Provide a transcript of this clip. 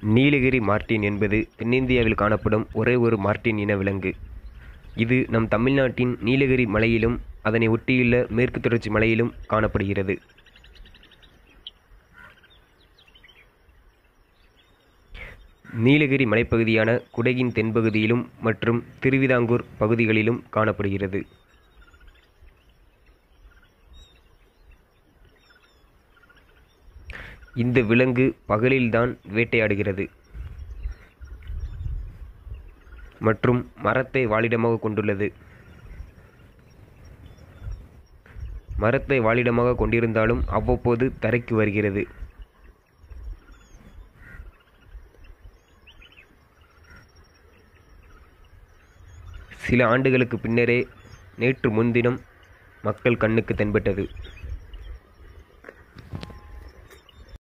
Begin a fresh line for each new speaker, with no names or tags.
Nilgiri Martin என்பது தென்னிந்தியாவில் காணப்படும் ஒரே ஒரு மார்ட்டின் இன விலங்கு இது நம் தமிழ்நாட்டின் நீலகிரி மலையிலும் அதனை ஒட்டியுள்ள மேற்கு தொடர்ச்சி மலையிலும் காணப்படுகிறது நீலகிரி மலைப்பகுதியான குடகின் தென்பகுதியிலும் மற்றும் திருவிதாங்கூர் பகுதிகளிலும் காணப்படுகிறது இந்த விலங்கு பகலில்தான் வேட்டையாடுகிறது மற்றும் மரத்தை வாழிடமாக கொண்டுள்ளது மரத்தை வாழிடமாக கொண்டிருந்தாலும் அவ்வப்போது தரைக்கு வருகிறது சில ஆண்டுகளுக்கு பின்னரே நேற்று முன்தினம் மக்கள் கண்ணுக்கு தென்பட்டது